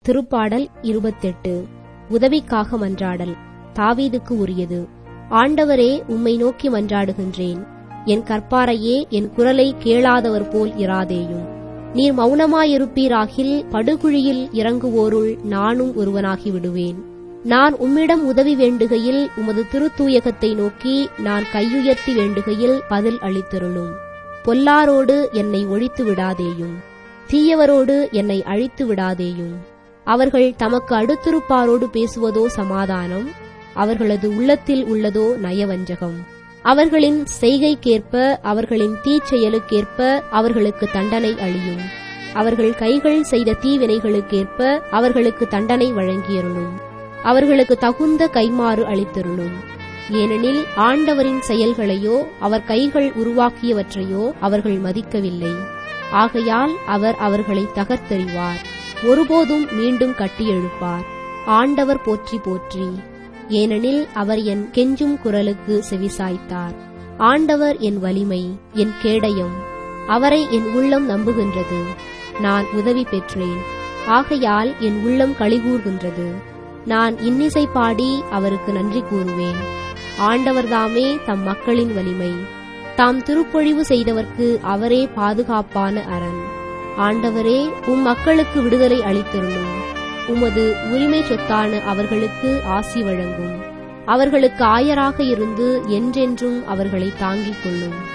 திருப்பாடல் இருபத்தெட்டு உதவிக்காக மன்றாடல் தாவீதுக்கு உரியது ஆண்டவரே உம்மை நோக்கி மன்றாடுகின்றேன் என் கற்பாரையே என் குரலை கேளாதவர் போல் இராதேயும் நீர் மௌனமாயிருப்பீராகில் படுகுழியில் இறங்குவோருள் நானும் ஒருவனாகி விடுவேன் நான் உம்மிடம் உதவி வேண்டுகையில் உமது திருத்தூயகத்தை நோக்கி நான் கையுயர்த்தி வேண்டுகையில் பதில் அளித்தருளும் பொல்லாரோடு என்னை ஒழித்து விடாதேயும் தீயவரோடு என்னை அழித்து விடாதேயும் அவர்கள் தமக்கு அடுத்திருப்பாரோடு பேசுவதோ சமாதானம் அவர்களது உள்ளத்தில் உள்ளதோ நயவஞ்சகம் அவர்களின் செய்கைக்கேற்ப அவர்களின் தீச்செயலுக்கேற்ப அவர்களுக்கு தண்டனை அளியும் அவர்கள் கைகள் செய்த தீவினைகளுக்கேற்ப அவர்களுக்கு தண்டனை வழங்கியருளும் அவர்களுக்கு தகுந்த கைமாறு அளித்தருளும் ஏனெனில் ஆண்டவரின் செயல்களையோ அவர் கைகள் உருவாக்கியவற்றையோ அவர்கள் மதிக்கவில்லை ஆகையால் அவர் அவர்களை தகர்த்தெறிவார் ஒருபோதும் மீண்டும் கட்டியெழுப்பார் ஆண்டவர் போற்றி போற்றி ஏனெனில் அவர் என் கெஞ்சும் குரலுக்கு செவிசாய்த்தார் ஆண்டவர் என் வலிமை என் கேடயம் அவரை என் உள்ளம் நம்புகின்றது நான் உதவி பெற்றேன் ஆகையால் என் உள்ளம் களிகூர்கின்றது நான் இன்னிசை பாடி அவருக்கு நன்றி கூறுவேன் ஆண்டவர்தாமே தம் மக்களின் வலிமை தாம் திருப்பொழிவு செய்தவர்க்கு அவரே பாதுகாப்பான அரண் ஆண்டவரே உம் மக்களுக்கு விடுதலை அளித்தருளும் உமது உரிமை சொத்தான அவர்களுக்கு ஆசி வழங்கும் அவர்களுக்கு ஆயராக இருந்து என்றென்றும் அவர்களை தாங்கிக் கொள்ளும்